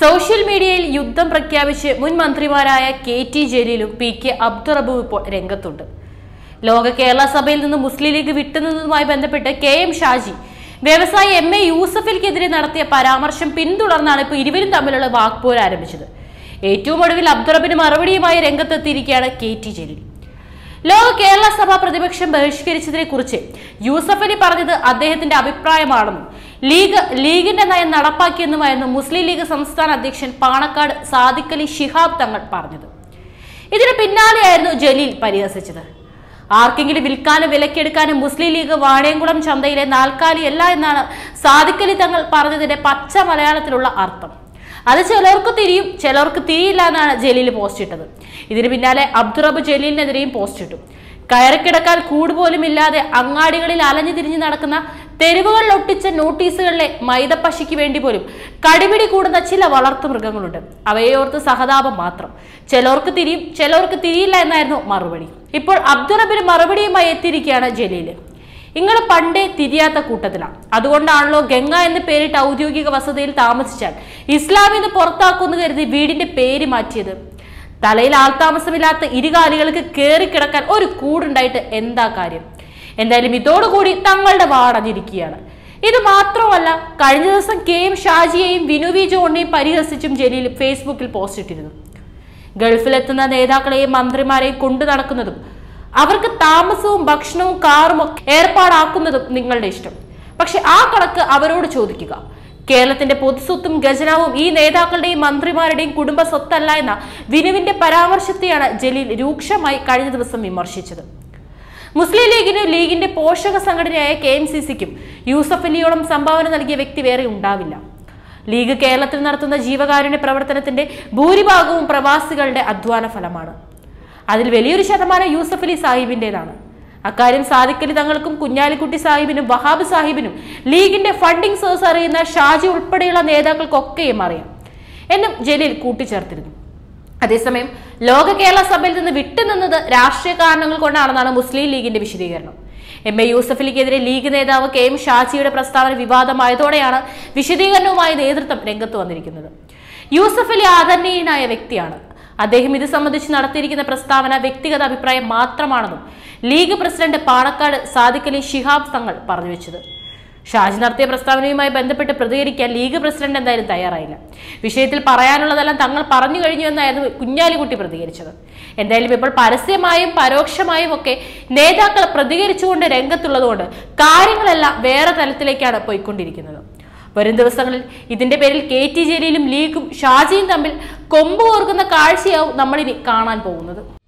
social മീഡിയയിൽ യുദ്ധം പ്രഖ്യാപിച്ച് മുൻ മന്ത്രിമാരായ കെ ടി ജലീലും പി കെ അബ്ദുറബും ഇപ്പോൾ രംഗത്തുണ്ട് ലോക കേരള സഭയിൽ നിന്ന് മുസ്ലിം ലീഗ് വിട്ടുനിന്നതുമായി ബന്ധപ്പെട്ട് കെ എം ഷാജി വ്യവസായി എം എ യൂസഫിൽക്കെതിരെ നടത്തിയ പരാമർശം പിന്തുടർന്നാണ് ഇപ്പോൾ ഇരുവരും തമ്മിലുള്ള വാക്പോര് ആരംഭിച്ചത് ഏറ്റവും ഒടുവിൽ അബ്ദുറബിന് മറുപടിയുമായി രംഗത്തെത്തിയിരിക്കുകയാണ് കെ ടി ജലീൽ ലോക കേരള സഭ പ്രതിപക്ഷം ബഹിഷ്കരിച്ചതിനെ കുറിച്ച് യൂസഫ് അലി പറഞ്ഞത് അദ്ദേഹത്തിന്റെ അഭിപ്രായമാണെന്നും ലീഗ് ലീഗിന്റെ നയം നടപ്പാക്കിയെന്നുമായിരുന്നു മുസ്ലിം ലീഗ് സംസ്ഥാന അധ്യക്ഷൻ പാണക്കാട് സാദിഖ് അലി ശിഹാബ് തങ്ങൾ പറഞ്ഞത് ഇതിന് പിന്നാലെയായിരുന്നു ജലീൽ പരിഹസിച്ചത് ആർക്കെങ്കിലും വിൽക്കാനും വിലക്കെടുക്കാനും മുസ്ലിം ലീഗ് വാണിയംകുളം ചന്തയിലെ നാൽക്കാലിയല്ല എന്നാണ് സാദിഖ് അലി തങ്ങൾ പറഞ്ഞതിന്റെ പച്ച മലയാളത്തിലുള്ള അർത്ഥം അത് ചിലർക്ക് തിരിയും ചിലർക്ക് തിരിയില്ല എന്നാണ് ജലീൽ പോസ്റ്റ് ഇട്ടത് ഇതിന് പിന്നാലെ അബ്ദുറബ് ജലീലിനെതിരെയും പോസ്റ്റ് ഇട്ടു കയറിക്കിടക്കാൻ കൂടുപോലും ഇല്ലാതെ അങ്ങാടികളിൽ അലഞ്ഞു തിരിഞ്ഞു നടക്കുന്ന തെരുവുകളിൽ ഒട്ടിച്ച നോട്ടീസുകളിലെ മൈദപ്പശിക്ക് വേണ്ടി പോലും കടിപിടി കൂടുന്ന ചില വളർത്തു മൃഗങ്ങളുണ്ട് അവയെയോർത്ത് സഹതാപം മാത്രം ചിലർക്ക് തിരിയും ചിലർക്ക് തിരിയില്ല എന്നായിരുന്നു മറുപടി ഇപ്പോൾ അബ്ദുറബിന് മറുപടിയുമായി എത്തിയിരിക്കുകയാണ് ജലീല് നിങ്ങൾ പണ്ടേ തിരിയാത്ത കൂട്ടത്തിലാണ് അതുകൊണ്ടാണല്ലോ ഗംഗ എന്ന് പേരിട്ട് ഔദ്യോഗിക വസതിയിൽ താമസിച്ചാൽ ഇസ്ലാമിൽ നിന്ന് പുറത്താക്കുമെന്ന് കരുതി വീടിന്റെ പേര് മാറ്റിയത് തലയിൽ ആൾതാമസമില്ലാത്ത ഇരുകാലികൾക്ക് കയറിക്കിടക്കാൻ ഒരു കൂടുണ്ടായിട്ട് എന്താ കാര്യം എന്തായാലും ഇതോടുകൂടി തങ്ങളുടെ വാടഞ്ഞിരിക്കുകയാണ് ഇത് മാത്രമല്ല കഴിഞ്ഞ ദിവസം കെ എം ഷാജിയെയും വിനു വി ജോണിനെയും പരിഹസിച്ചും ജലീൽ ഫേസ്ബുക്കിൽ പോസ്റ്റ് ഇട്ടിരുന്നു ഗൾഫിലെത്തുന്ന നേതാക്കളെയും മന്ത്രിമാരെയും കൊണ്ടു നടക്കുന്നതും അവർക്ക് താമസവും ഭക്ഷണവും കാറും ഒക്കെ ഏർപ്പാടാക്കുന്നതും നിങ്ങളുടെ ഇഷ്ടം പക്ഷെ ആ കണക്ക് അവരോട് ചോദിക്കുക കേരളത്തിന്റെ പൊതുസ്വത്തും ഖജനാവും ഈ നേതാക്കളുടെയും മന്ത്രിമാരുടെയും കുടുംബ സ്വത്തല്ല എന്ന വിനുവിന്റെ പരാമർശത്തെയാണ് ജലീൽ രൂക്ഷമായി കഴിഞ്ഞ ദിവസം വിമർശിച്ചത് മുസ്ലിം ലീഗിനും ലീഗിന്റെ പോഷക സംഘടനയായ കെ എം സി സിക്കും യൂസഫ് അലിയോളം സംഭാവന നൽകിയ വ്യക്തി വേറെ ഉണ്ടാവില്ല ലീഗ് കേരളത്തിൽ നടത്തുന്ന ജീവകാരുണ്യ പ്രവർത്തനത്തിന്റെ ഭൂരിഭാഗവും പ്രവാസികളുടെ അധ്വാന ഫലമാണ് അതിൽ വലിയൊരു ശതമാനം യൂസഫ് അലി സാഹിബിന്റേതാണ് അക്കാര്യം സാദിഖലി തങ്ങൾക്കും കുഞ്ഞാലിക്കുട്ടി സാഹിബിനും വഹാബ് സാഹിബിനും ലീഗിന്റെ ഫണ്ടിംഗ് സോഴ്സ് അറിയുന്ന ഷാജി ഉൾപ്പെടെയുള്ള നേതാക്കൾക്കൊക്കെയും അറിയാം എന്നും ജലീൽ കൂട്ടിച്ചേർത്തിരുന്നു അതേസമയം ലോക കേരള സഭയിൽ നിന്ന് വിട്ടുനിന്നത് രാഷ്ട്രീയ കാരണങ്ങൾ കൊണ്ടാണെന്നാണ് മുസ്ലിം ലീഗിന്റെ വിശദീകരണം എം എ യൂസഫലിക്കെതിരെ ലീഗ് നേതാവ് കെ എം ഷാജിയുടെ പ്രസ്താവന വിവാദമായതോടെയാണ് വിശദീകരണവുമായി നേതൃത്വം രംഗത്ത് വന്നിരിക്കുന്നത് യൂസഫ് അലി ആദരണീയനായ വ്യക്തിയാണ് അദ്ദേഹം ഇത് സംബന്ധിച്ച് നടത്തിയിരിക്കുന്ന പ്രസ്താവന വ്യക്തിഗത അഭിപ്രായം മാത്രമാണെന്നും ലീഗ് പ്രസിഡന്റ് പാണക്കാട് സാദിഖ് അലി ശിഹാബ് തങ്ങൾ പറഞ്ഞു വെച്ചത് ഷാജി നടത്തിയ പ്രസ്താവനയുമായി ബന്ധപ്പെട്ട് പ്രതികരിക്കാൻ ലീഗ് പ്രസിഡന്റ് എന്തായാലും തയ്യാറായില്ല വിഷയത്തിൽ പറയാനുള്ളതെല്ലാം തങ്ങൾ പറഞ്ഞു കഴിഞ്ഞു എന്നായിരുന്നു കുഞ്ഞാലിക്കുട്ടി പ്രതികരിച്ചത് എന്തായാലും ഇപ്പോൾ പരസ്യമായും പരോക്ഷമായും ഒക്കെ നേതാക്കൾ പ്രതികരിച്ചുകൊണ്ട് രംഗത്തുള്ളതുകൊണ്ട് കാര്യങ്ങളെല്ലാം വേറെ തലത്തിലേക്കാണ് പോയിക്കൊണ്ടിരിക്കുന്നത് വരും ദിവസങ്ങളിൽ ഇതിന്റെ പേരിൽ കെ ടി ജലീലും ലീഗും ഷാജിയും തമ്മിൽ കൊമ്പ് കോർക്കുന്ന കാഴ്ചയാവും നമ്മളിനി കാണാൻ പോകുന്നത്